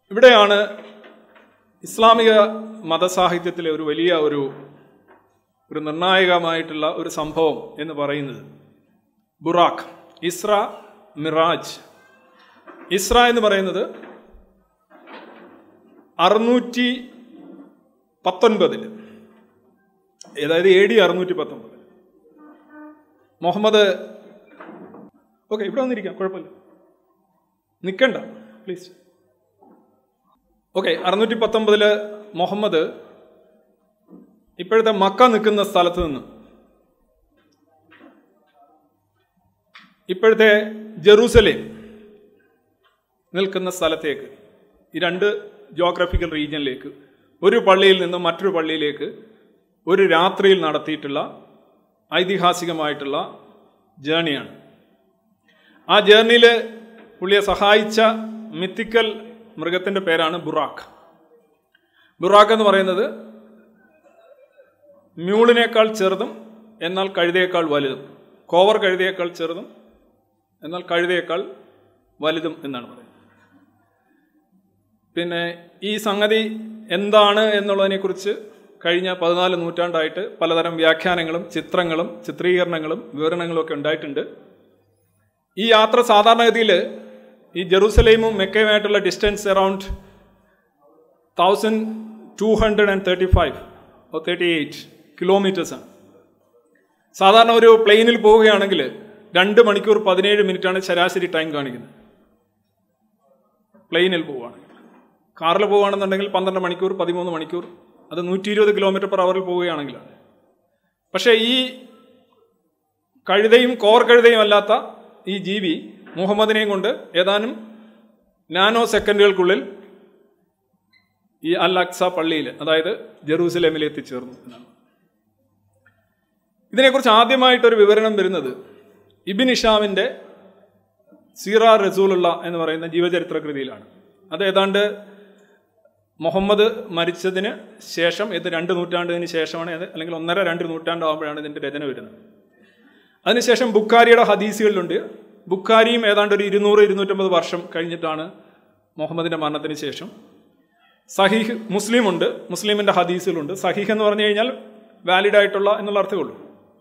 ഇവിടെയാണ് ഇസ്ലാമിക മതസാഹിത്യത്തിലെ ഒരു വലിയ ഒരു ഒരു നിർണായകമായിട്ടുള്ള ഒരു സംഭവം എന്ന് പറയുന്നത് ബുറാഖ് ഇസ്ര മിറാജ് ഇസ്ര എന്ന് പറയുന്നത് അറുന്നൂറ്റി പത്തൊൻപതിൽ അതായത് എ ഡി അറുന്നൂറ്റി പത്തൊൻപത് മുഹമ്മദ് ഓക്കെ ഇവിടെ വന്നിരിക്കാം കുഴപ്പമില്ല നിൽക്കണ്ട പ്ലീസ് ഓക്കെ അറുന്നൂറ്റി പത്തൊമ്പതില് മുഹമ്മദ് ഇപ്പോഴത്തെ മക്ക നിൽക്കുന്ന സ്ഥലത്ത് നിന്ന് ഇപ്പോഴത്തെ ജെറൂസലേം നിൽക്കുന്ന സ്ഥലത്തേക്ക് ഈ രണ്ട് ജോഗ്രഫിക്കൽ റീജിയനിലേക്ക് ഒരു പള്ളിയിൽ നിന്ന് മറ്റൊരു പള്ളിയിലേക്ക് ഒരു രാത്രിയിൽ നടത്തിയിട്ടുള്ള ഐതിഹാസികമായിട്ടുള്ള ജേണിയാണ് ആ ജേർണിയിൽ പുള്ളിയെ സഹായിച്ച മിത്തിക്കൽ മൃഗത്തിൻ്റെ പേരാണ് ബുറാഖ് ബുറാഖ് എന്ന് പറയുന്നത് മ്യൂളിനേക്കാൾ ചെറുതും എന്നാൽ കഴുതയേക്കാൾ വലുതും കോവർ കഴുതയേക്കാൾ ചെറുതും എന്നാൽ കഴുതയേക്കാൾ വലുതും എന്നാണ് പറയുന്നത് പിന്നെ ഈ സംഗതി എന്താണ് എന്നുള്ളതിനെക്കുറിച്ച് കഴിഞ്ഞ പതിനാല് നൂറ്റാണ്ടായിട്ട് പലതരം വ്യാഖ്യാനങ്ങളും ചിത്രങ്ങളും ചിത്രീകരണങ്ങളും വിവരണങ്ങളും ഒക്കെ ഉണ്ടായിട്ടുണ്ട് ഈ യാത്ര സാധാരണഗതിയിൽ ഈ ജെറൂസലേമും മെക്കയുമായിട്ടുള്ള distance around thousand two hundred and thirty five or thirty eight കിലോമീറ്റേഴ്സാണ് സാധാരണ ഒരു പ്ലെയിനിൽ പോവുകയാണെങ്കിൽ രണ്ട് മണിക്കൂർ പതിനേഴ് മിനിറ്റാണ് ശരാശരി ടൈം കാണിക്കുന്നത് പ്ലെയിനിൽ പോവുകയാണെങ്കിൽ കാറിൽ പോവുകയാണെന്നുണ്ടെങ്കിൽ പന്ത്രണ്ട് മണിക്കൂർ പതിമൂന്ന് മണിക്കൂർ അത് നൂറ്റി ഇരുപത് കിലോമീറ്റർ പെർ അവറിൽ പോവുകയാണെങ്കിലാണ് പക്ഷേ ഈ കഴുതയും കോർ കഴുതയും അല്ലാത്ത ഈ ജീവി മുഹമ്മദിനെയും കൊണ്ട് ഏതാനും നാനോ സെക്കൻഡുകൾക്കുള്ളിൽ ഈ അൽ അക്സ പള്ളിയിൽ അതായത് ജെറൂസലേമിൽ എത്തിച്ചേർന്നു എന്നാണ് ഇതിനെക്കുറിച്ച് ആദ്യമായിട്ടൊരു വിവരണം വരുന്നത് ഇബിൻ ഇഷാമിൻ്റെ സീറ റസൂലുള്ള എന്ന് പറയുന്ന ജീവചരിത്ര കൃതിയിലാണ് അത് ഏതാണ്ട് മുഹമ്മദ് മരിച്ചതിന് ശേഷം ഇത് രണ്ട് നൂറ്റാണ്ടിന് ശേഷമാണ് ഇത് അല്ലെങ്കിൽ ഒന്നര രണ്ട് നൂറ്റാണ്ടാകുമ്പോഴാണ് ഇതിൻ്റെ രചന വരുന്നത് അതിനുശേഷം ബുക്കാരിയുടെ ഹദീസുകളിലുണ്ട് ബുക്കാരിയും ഏതാണ്ട് ഒരു ഇരുന്നൂറ് ഇരുന്നൂറ്റമ്പത് വർഷം കഴിഞ്ഞിട്ടാണ് മുഹമ്മദിൻ്റെ മരണത്തിന് ശേഷം സഹീഹ് മുസ്ലിമുണ്ട് മുസ്ലിമിൻ്റെ ഹദീസുകളുണ്ട് സഹീഹ് എന്ന് പറഞ്ഞു കഴിഞ്ഞാൽ വാലിഡ് ആയിട്ടുള്ള എന്നുള്ള അർത്ഥമേ ഉള്ളൂ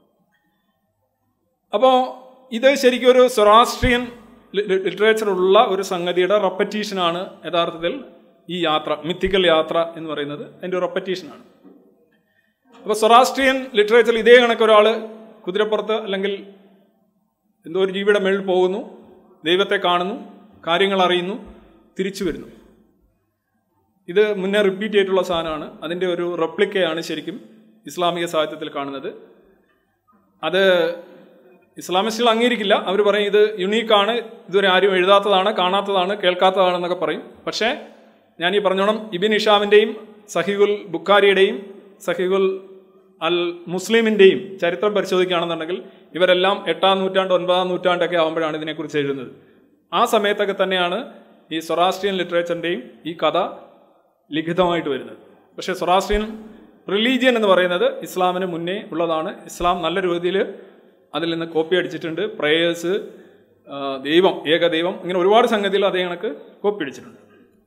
അപ്പോൾ ഇത് ശരിക്കും ഒരു സ്വരാഷ്ട്രീയൻ ലിറ്ററേച്ചറുള്ള ഒരു സംഗതിയുടെ റെപ്പറ്റീഷനാണ് യഥാർത്ഥത്തിൽ ഈ യാത്ര മിത്തിക്കൽ യാത്ര എന്ന് പറയുന്നത് അതിൻ്റെ റെപ്പറ്റീഷനാണ് അപ്പോൾ സ്വരാഷ്ട്രീയൻ ലിറ്ററേച്ചറിൽ ഇതേ കണക്കൊരാൾ കുതിരപ്പുറത്ത് അല്ലെങ്കിൽ എന്തോ ഒരു ജീവിയുടെ മേളിൽ പോകുന്നു ദൈവത്തെ കാണുന്നു കാര്യങ്ങൾ അറിയുന്നു തിരിച്ചു വരുന്നു ഇത് മുന്നേ റിപ്പീറ്റ് ചെയ്തിട്ടുള്ള സാധനമാണ് അതിൻ്റെ ഒരു റെപ്ലിക്കയാണ് ശരിക്കും ഇസ്ലാമിക സാഹിത്യത്തിൽ കാണുന്നത് അത് ഇസ്ലാമിസ്റ്റുകൾ അംഗീകരിക്കില്ല അവർ പറയും ഇത് യുണീക്കാണ് ഇതുവരെ ആരും എഴുതാത്തതാണ് കാണാത്തതാണ് കേൾക്കാത്തതാണെന്നൊക്കെ പറയും പക്ഷേ ഞാൻ ഈ പറഞ്ഞോണം ഇബിൻ ഇഷാമിൻ്റെയും സഹിഗുൽ ബുക്കാരിയുടെയും സഹിഗുൽ അൽ മുസ്ലിമിൻ്റെയും ചരിത്രം പരിശോധിക്കുകയാണെന്നുണ്ടെങ്കിൽ ഇവരെല്ലാം എട്ടാം നൂറ്റാണ്ട് ഒൻപതാം നൂറ്റാണ്ടൊക്കെ ആകുമ്പോഴാണ് ഇതിനെക്കുറിച്ച് എഴുതുന്നത് ആ സമയത്തൊക്കെ തന്നെയാണ് ഈ സൊറാസ്ട്രിയൻ ലിറ്ററേച്ചറിൻ്റെയും ഈ കഥ ലിഖിതമായിട്ട് വരുന്നത് പക്ഷേ സൊറാസ്ട്രിയൻ റിലീജിയൻ എന്ന് പറയുന്നത് ഇസ്ലാമിന് മുന്നേ ഉള്ളതാണ് ഇസ്ലാം നല്ല രീതിയിൽ അതിൽ നിന്ന് കോപ്പി അടിച്ചിട്ടുണ്ട് പ്രേയേഴ്സ് ദൈവം ഏകദൈവം ഇങ്ങനെ ഒരുപാട് സംഗതികൾ അതേ കണക്ക് കോപ്പി അടിച്ചിട്ടുണ്ട്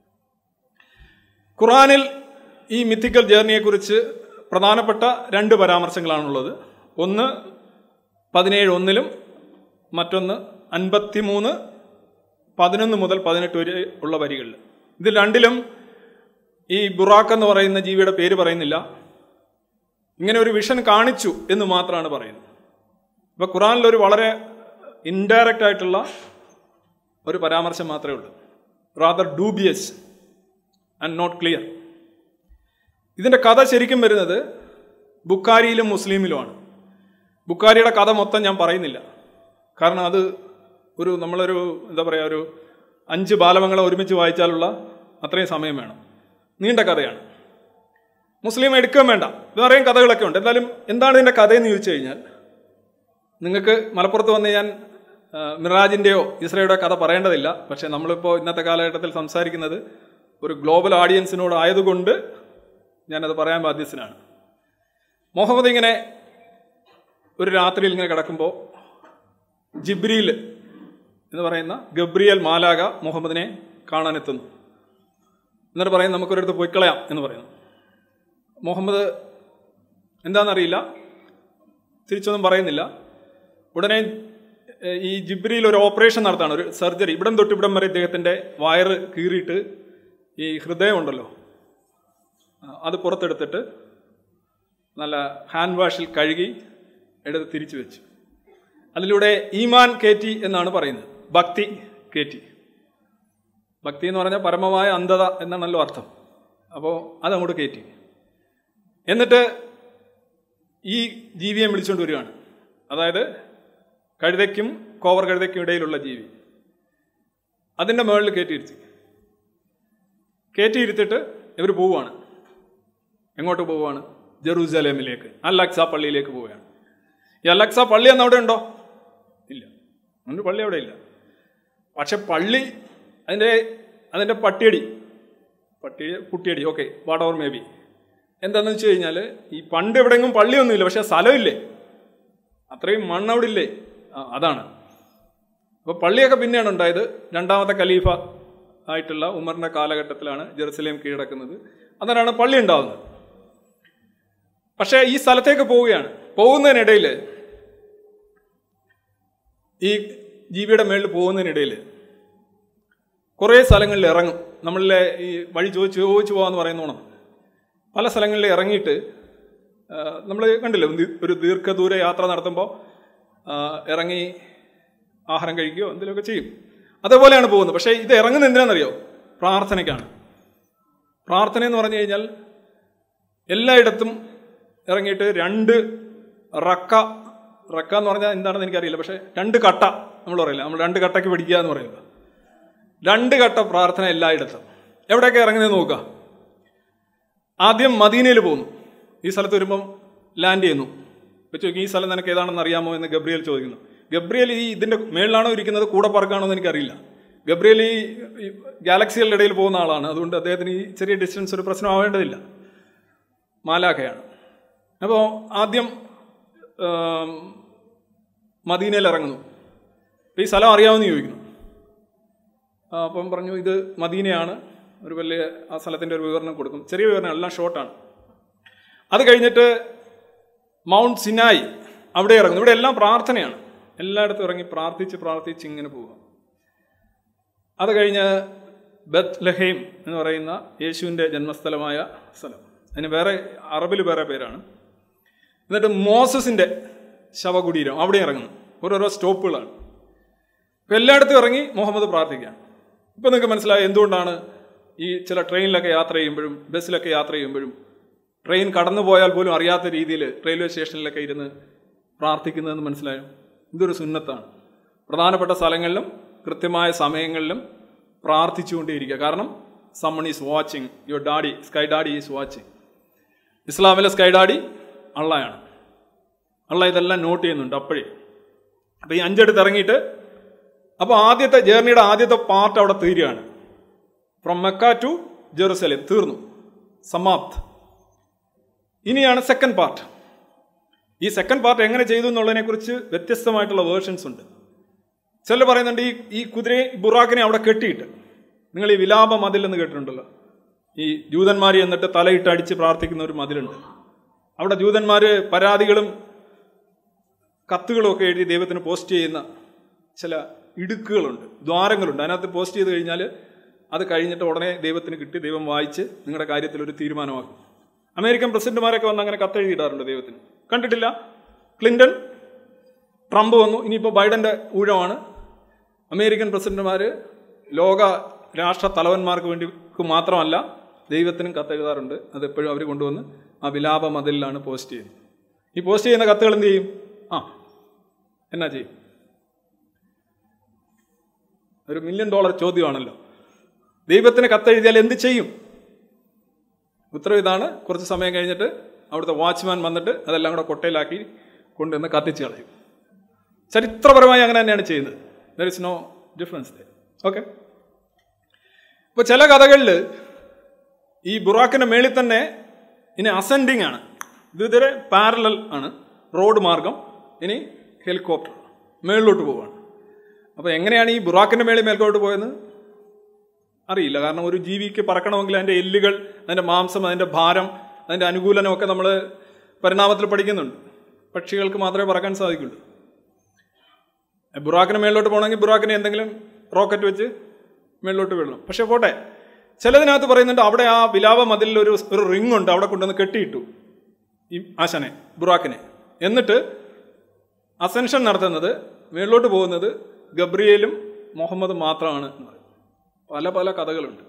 ഖുറാനിൽ ഈ മിത്തിക്കൽ ജേർണിയെക്കുറിച്ച് പ്രധാനപ്പെട്ട രണ്ട് പരാമർശങ്ങളാണുള്ളത് ഒന്ന് പതിനേഴ് ഒന്നിലും മറ്റൊന്ന് അൻപത്തിമൂന്ന് പതിനൊന്ന് മുതൽ പതിനെട്ട് വരെ ഉള്ള വരികളിൽ ഇതിൽ രണ്ടിലും ഈ ബുറാക്ക് എന്ന് പറയുന്ന ജീവിയുടെ പേര് പറയുന്നില്ല ഇങ്ങനെ ഒരു വിഷൻ കാണിച്ചു എന്ന് മാത്രമാണ് പറയുന്നത് അപ്പൊ ഖുറാനിലൊരു വളരെ ഇൻഡയറക്റ്റ് ആയിട്ടുള്ള ഒരു പരാമർശം മാത്രമേ ഉള്ളൂ rather dubious and not clear ഇതിന്റെ കഥ ശരിക്കും വരുന്നത് ബുക്കാരിയിലും മുസ്ലിമിലുമാണ് ബുക്കാരിയുടെ കഥ മൊത്തം ഞാൻ പറയുന്നില്ല കാരണം അത് ഒരു നമ്മളൊരു എന്താ പറയുക ഒരു അഞ്ച് ബാലമംഗളം ഒരുമിച്ച് വായിച്ചാലുള്ള അത്രയും സമയം വേണം നീണ്ട കഥയാണ് മുസ്ലിം എടുക്കുകയും വേണ്ട വേറെയും കഥകളൊക്കെ ഉണ്ട് എന്തായാലും എന്താണ് ഇതിൻ്റെ കഥയെന്ന് ചോദിച്ചു കഴിഞ്ഞാൽ നിങ്ങൾക്ക് മലപ്പുറത്ത് വന്ന് ഞാൻ മിറാജിൻ്റെയോ ഇസ്രയുടെ കഥ പറയേണ്ടതില്ല പക്ഷേ നമ്മളിപ്പോൾ ഇന്നത്തെ കാലഘട്ടത്തിൽ സംസാരിക്കുന്നത് ഒരു ഗ്ലോബൽ ഓഡിയൻസിനോട് ആയതുകൊണ്ട് ഞാനത് പറയാൻ ബാധ്യസ്ഥനാണ് മുഹമ്മദ് ഇങ്ങനെ ഒരു രാത്രിയിൽ ഇങ്ങനെ കിടക്കുമ്പോൾ ജിബ്രിയിൽ എന്ന് പറയുന്ന ഗബ്രിയൽ മാലാക മുഹമ്മദിനെ കാണാനെത്തുന്നു എന്നിട്ട് പറയും നമുക്കൊരിടത്ത് പോയി കളയാം എന്ന് പറയുന്നു മുഹമ്മദ് എന്താണെന്നറിയില്ല തിരിച്ചൊന്നും പറയുന്നില്ല ഉടനെ ഏഹ്, ഈ ജിബ്രിയിൽ ഒരു ഓപ്പറേഷൻ നടത്താണ് ഒരു സർജറി ഇവിടം തൊട്ട് ഇവിടം വരെ ഇദ്ദേഹത്തിൻ്റെ വയറ് കീറിയിട്ട് ഈ ഹൃദയം ഉണ്ടല്ലോ ആ, അത് പുറത്തെടുത്തിട്ട് നല്ല ഹാൻഡ് വാഷിൽ കഴുകി എടുത്ത് തിരിച്ചു വെച്ചു അതിലൂടെ ഈമാൻ കയറ്റി എന്നാണ് പറയുന്നത് ഭക്തി കയറ്റി ഭക്തി എന്ന് പറഞ്ഞാൽ പരമമായ അന്ധത എന്നാണല്ലോ അർത്ഥം അപ്പോൾ അതങ്ങോട്ട് കയറ്റി എന്നിട്ട് ഈ ജീവിയെ വിളിച്ചുകൊണ്ട് വരികയാണ് അതായത് കഴുതയ്ക്കും കോവർ കഴുതയ്ക്കും ഇടയിലുള്ള ജീവി അതിൻ്റെ മുകളിൽ കയറ്റിയിരുത്തി കയറ്റിയിരുത്തിട്ട് ഇവർ പോവുകയാണ് എങ്ങോട്ട് പോവുകയാണ് ജെറൂസലേമിലേക്ക് അലക്സ പള്ളിയിലേക്ക് പോവുകയാണ് ഈ അലക്സ പള്ളി എന്ന് അവിടെ ഉണ്ടോ ഇല്ല അതുകൊണ്ട് പള്ളി അവിടെ ഇല്ല പക്ഷെ പള്ളി അതിൻ്റെ അതിൻ്റെ പട്ടിയടി പട്ടി കുട്ടിയടി okay what or maybe എന്താണെന്ന് വെച്ച് കഴിഞ്ഞാൽ ഈ പണ്ട് എവിടെയെങ്കിലും പള്ളിയൊന്നുമില്ല പക്ഷെ സ്ഥലമില്ലേ അത്രയും മണ്ണ് അവിടെ ഇല്ലേ ആ, അതാണ് അപ്പോൾ പള്ളിയൊക്കെ പിന്നെയാണ് ഉണ്ടായത് രണ്ടാമത്തെ ഖലീഫ ആയിട്ടുള്ള ഉമറിൻ്റെ കാലഘട്ടത്തിലാണ് ജെറുസലേം കീഴടക്കുന്നത് അന്നേരമാണ് പള്ളി ഉണ്ടാവുന്നത് പക്ഷേ ഈ സ്ഥലത്തേക്ക് പോവുകയാണ് പോകുന്നതിനിടയിൽ ഈ ജീവിയുടെ മേളിൽ പോകുന്നതിനിടയിൽ കുറേ സ്ഥലങ്ങളിൽ ഇറങ്ങും നമ്മളിലെ ഈ വഴി ചോദിച്ച് ചോദിച്ചു പോകാന്ന് പറയുന്നോണം പല സ്ഥലങ്ങളിൽ ഇറങ്ങിയിട്ട് നമ്മൾ കണ്ടില്ലേ ഒരു ദീ- ഒരു ദീർഘദൂര യാത്ര നടത്തുമ്പോൾ ആ, ഇറങ്ങി ആഹാരം കഴിക്കുകയോ എന്തെങ്കിലുമൊക്കെ ചെയ്യും അതേപോലെയാണ് പോകുന്നത് പക്ഷേ ഇത് ഇറങ്ങുന്നത് എന്തിനാണെന്നറിയോ പ്രാർത്ഥനയ്ക്കാണ് പ്രാർത്ഥന എന്ന് പറഞ്ഞു കഴിഞ്ഞാൽ എല്ലായിടത്തും ഇറങ്ങിയിട്ട് രണ്ട് റക്ക റക്ക എന്ന് പറഞ്ഞാൽ എന്താണെന്ന് എനിക്കറിയില്ല പക്ഷേ രണ്ട് കട്ട നമ്മൾ പറയില്ല നമ്മൾ രണ്ട് കട്ടയ്ക്ക് പിടിക്കുക എന്ന് പറയുന്നത് രണ്ട് ഘട്ട പ്രാർത്ഥന എല്ലായിടത്തും എവിടെയൊക്കെ ഇറങ്ങുന്നത് നോക്കുക ആദ്യം മദീനയിൽ പോകുന്നു ഈ സ്ഥലത്ത് വരുമ്പം ലാൻഡ് ചെയ്യുന്നു വെച്ച് നോക്കി ഈ സ്ഥലം നിനക്ക് ഏതാണെന്ന് അറിയാമോ എന്ന് ഗബ്രിയേൽ ചോദിക്കുന്നു ഗബ്രിയേൽ ഈ ഇതിന്റെ മേളിലാണോ ഇരിക്കുന്നത് കൂടെ പറക്കാണോ എന്ന് എനിക്കറിയില്ല ഗബ്രിയേൽ ഈ ഈ ഗാലക്സികളുടെ ഇടയിൽ പോകുന്ന ആളാണ് അതുകൊണ്ട് അദ്ദേഹത്തിന് ഈ ചെറിയ ഡിസ്റ്റൻസ് ഒരു പ്രശ്നമാവേണ്ടതില്ല മാലാഖയാണ് അപ്പോൾ ആദ്യം ആം, മദീനയിൽ ഇറങ്ങുന്നു അപ്പോൾ ഈ സ്ഥലം അറിയാമെന്ന് ചോദിക്കുന്നു ആ, അപ്പം പറഞ്ഞു ഇത് മദീനയാണ് ഒരു വലിയ ആ സ്ഥലത്തിൻ്റെ ഒരു വിവരണം കൊടുക്കും ചെറിയ വിവരണം എല്ലാം ഷോർട്ടാണ് അത് കഴിഞ്ഞിട്ട് മൗണ്ട് സിനായി അവിടെ ഇറങ്ങുന്നു ഇവിടെ എല്ലാം പ്രാർത്ഥനയാണ് എല്ലായിടത്തും ഇറങ്ങി പ്രാർത്ഥിച്ച് പ്രാർത്ഥിച്ച് ഇങ്ങനെ പോവുക അത് കഴിഞ്ഞ് ബത്ത് ലഹീം എന്ന് പറയുന്ന യേശുവിൻ്റെ ജന്മസ്ഥലമായ സ്ഥലം അതിന് വേറെ അറബിൽ വേറെ പേരാണ് എന്നിട്ട് മോസസിൻ്റെ ശവകുടീരം അവിടെ ഇറങ്ങുന്നു ഓരോരോ സ്റ്റോപ്പുകളാണ് ഇപ്പം എല്ലായിടത്തും ഇറങ്ങി മുഹമ്മദ് പ്രാർത്ഥിക്കുകയാണ് ഇപ്പം നിങ്ങൾക്ക് മനസ്സിലായി എന്തുകൊണ്ടാണ് ഈ ചില ട്രെയിനിലൊക്കെ യാത്ര ചെയ്യുമ്പോഴും ബസ്സിലൊക്കെ യാത്ര ചെയ്യുമ്പോഴും ട്രെയിൻ കടന്നു പോയാൽ പോലും അറിയാത്ത രീതിയിൽ റെയിൽവേ സ്റ്റേഷനിലൊക്കെ ഇരുന്ന് പ്രാർത്ഥിക്കുന്നതെന്ന് മനസ്സിലായോ ഇതൊരു സുന്നത്താണ് പ്രധാനപ്പെട്ട സ്ഥലങ്ങളിലും കൃത്യമായ സമയങ്ങളിലും പ്രാർത്ഥിച്ചുകൊണ്ടേയിരിക്കുക കാരണം someone is watching your daddy sky daddy is watching ഇസ്ലാമിലെ സ്കൈ ഡാഡി അള്ളയാണ് അള്ള ഇതെല്ലാം നോട്ട് ചെയ്യുന്നുണ്ട് അപ്പോഴേ അപ്പോൾ ഈ അഞ്ചെടുത്ത് ഇറങ്ങിയിട്ട് അപ്പോൾ ആദ്യത്തെ ജേർണിയുടെ ആദ്യത്തെ പാർട്ട് അവിടെ തീരുകയാണ് ഫ്രം മെക്ക ടു ജെറുസലേം തീർന്നു സമാപ്ത് ഇനിയാണ് സെക്കൻഡ് പാർട്ട് ഈ സെക്കൻഡ് പാർട്ട് എങ്ങനെ ചെയ്തു എന്നുള്ളതിനെ കുറിച്ച് വ്യത്യസ്തമായിട്ടുള്ള വേർഷൻസ് ഉണ്ട് ചിലർ പറയുന്നുണ്ട് ഈ ഈ കുതിരയെ ഈ ബുറാക്കിനെ അവിടെ കെട്ടിയിട്ട് നിങ്ങൾ ഈ വിലാപ മതിൽ എന്ന് കേട്ടിട്ടുണ്ടല്ലോ ഈ ജൂതന്മാർ എന്നിട്ട് തലയിട്ട് അടിച്ച് പ്രാർത്ഥിക്കുന്ന ഒരു മതിലുണ്ട് അവിടെ ജൂതന്മാർ പരാതികളും കത്തുകളും ഒക്കെ എഴുതി ദൈവത്തിന് പോസ്റ്റ് ചെയ്യുന്ന ചില ഇടുക്കുകളുണ്ട് ദ്വാരങ്ങളുണ്ട് അതിനകത്ത് പോസ്റ്റ് ചെയ്ത് കഴിഞ്ഞാൽ അത് കഴിഞ്ഞിട്ട് ഉടനെ ദൈവത്തിന് കിട്ടി ദൈവം വായിച്ച് നിങ്ങളുടെ കാര്യത്തിൽ ഒരു തീരുമാനമാക്കും അമേരിക്കൻ പ്രസിഡന്റുമാരൊക്കെ വന്ന് അങ്ങനെ കത്തെഴുതിയിടാറുണ്ട് ദൈവത്തിന് കണ്ടിട്ടില്ല ക്ലിന്റൺ ട്രംപ് വന്നു ഇനിയിപ്പോൾ ബൈഡന്റെ ഊഴമാണ് അമേരിക്കൻ പ്രസിഡന്റുമാർ ലോക രാഷ്ട്ര തലവന്മാർക്ക് വേണ്ടി മാത്രമല്ല ദൈവത്തിനും കത്തെഴുതാറുണ്ട് അത് എപ്പോഴും അവർ കൊണ്ടുവന്ന് ആ വിലാപ മതിലിലാണ് പോസ്റ്റ് ചെയ്യുന്നത് ഈ പോസ്റ്റ് ചെയ്യുന്ന കത്തുകൾ എന്ത് ചെയ്യും ആ എന്നാ ചെയ്യും ഒരു മില്യൺ ഡോളർ ചോദ്യമാണല്ലോ ദൈവത്തിന് കത്തെഴുതിയാൽ എന്ത് ചെയ്യും ഉത്തരവ് ഇതാണ് കുറച്ച് സമയം കഴിഞ്ഞിട്ട് അവിടുത്തെ വാച്ച്മാൻ വന്നിട്ട് അതെല്ലാം കൂടെ കൊട്ടയിലാക്കി കൊണ്ടുവന്ന് കത്തിച്ച് കളയും ചരിത്രപരമായി അങ്ങനെ തന്നെയാണ് ചെയ്യുന്നത് there is no difference okay ഇപ്പോൾ ചില കഥകളിൽ ഈ ബുറാക്കിന്റെ മേളിൽ തന്നെ ഇനി അസെൻഡിങ് ആണ് ഇത് ഇതുവരെ പാരലൽ ആണ് റോഡ് മാർഗം ഇനി ഹെലികോപ്റ്റർ മേളിലോട്ട് പോവുകയാണ് അപ്പോൾ എങ്ങനെയാണ് ഈ ബുറാക്കിന്റെ മേളിൽ മേൽക്കോട്ട് പോയത് അറിയില്ല കാരണം ഒരു ജീവിക്ക് പറക്കണമെങ്കിൽ അതിൻ്റെ എല്ലുകൾ അതിൻ്റെ മാംസം അതിൻ്റെ ഭാരം അതിൻ്റെ അനുകൂലനമൊക്കെ നമ്മൾ പരിണാമത്തിൽ പഠിക്കുന്നുണ്ട് പക്ഷികൾക്ക് മാത്രമേ പറക്കാൻ സാധിക്കുള്ളൂ ബുറാക്കിന് മേളിലോട്ട് പോകണമെങ്കിൽ ബുറാക്കിന് എന്തെങ്കിലും റോക്കറ്റ് വെച്ച് മേളിലോട്ട് വിടണം പക്ഷെ പോട്ടെ ചിലതിനകത്ത് പറയുന്നുണ്ട് അവിടെ ആ വിലാപ മതിലിൽ ഒരു ഒരു റിംഗ് ഉണ്ട് അവിടെ കൊണ്ടുവന്ന് കെട്ടിയിട്ടു ഈ ആശാനെ ബുറാക്കിനെ എന്നിട്ട് അസെൻഷൻ നടത്തുന്നത് മേളിലോട്ട് പോകുന്നത് ഗബ്രിയേലും മുഹമ്മദും മാത്രമാണ് എന്ന് പറയും പല പല കഥകളുണ്ട്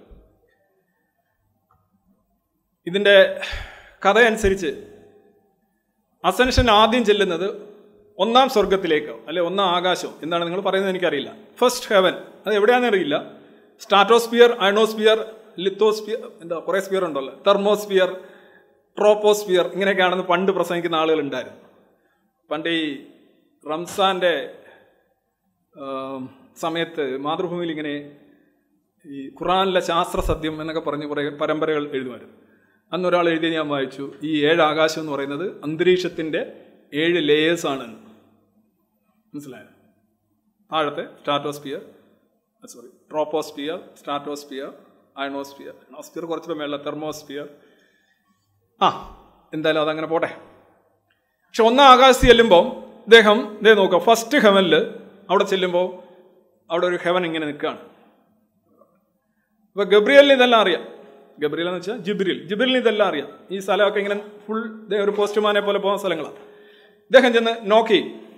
ഇതിൻ്റെ കഥയനുസരിച്ച് അസെൻഷൻ ആദ്യം ചെല്ലുന്നത് ഒന്നാം സ്വർഗത്തിലേക്കോ അല്ലെ ഒന്നാം ആകാശം എന്താണ് നിങ്ങൾ പറയുന്നത് എനിക്കറിയില്ല ഫസ്റ്റ് ഹെവൻ അത് എവിടെയാണെന്ന് അറിയില്ല സ്റ്റാറ്റോസ്ഫിയർ അയണോസ്ഫിയർ ലിത്തോസ്ഫിയർ എന്താ കുറേ സ്ഫിയർ ഉണ്ടല്ലോ തെർമോസ്ഫിയർ ട്രോപ്പോസ്ഫിയർ ഇങ്ങനെയൊക്കെയാണെന്ന് പണ്ട് പ്രസംഗിക്കുന്ന ആളുകൾ ഉണ്ടായിരുന്നു പണ്ട് ഈ റംസാന്റെ ആം, സമയത്ത് മാതൃഭൂമിയിൽ ഇങ്ങനെ ഈ ഖുറാനിലെ ശാസ്ത്ര സത്യം എന്നൊക്കെ പറഞ്ഞ് കുറേ പരമ്പരകൾ എഴുതുമായിരുന്നു അന്ന് ഒരാൾ എഴുതി ഞാൻ വായിച്ചു ഈ ഏഴ് ആകാശം എന്ന് പറയുന്നത് അന്തരീക്ഷത്തിൻ്റെ ഏഴ് ലേയേഴ്സ് ആണ് മനസ്സിലായോ താഴത്തെ stratosphere sorry troposphere stratosphere ionosphere ionosphere കുറച്ചുകൂടെ മേളിൽ തെർമോസ്ഫിയർ ആ എന്തായാലും അതങ്ങനെ പോട്ടെ പക്ഷെ ഒന്നാം ആകാശത്ത് ചെല്ലുമ്പോൾ ഇദ്ദേഹം ഇതേ നോക്കുക ഫസ്റ്റ് ഹെവനിൽ അവിടെ ചെല്ലുമ്പോൾ അവിടെ ഒരു ഹെവൻ ഇങ്ങനെ നിൽക്കുകയാണ് അപ്പൊ ഗബ്രിയലിന് ഇതെല്ലാം അറിയാം ഗബ്രിയൽ എന്ന് വെച്ചാൽ ജിബ്രിൽ ജിബ്രിലിന് ഇതെല്ലാം അറിയാം ഈ സ്ഥലമൊക്കെ ഇങ്ങനെ ഫുൾ ഒരു പോസ്റ്റ്മാനെ പോലെ പോകുന്ന സ്ഥലങ്ങളാണ് ഇദ്ദേഹം ചെന്ന് നോക്കി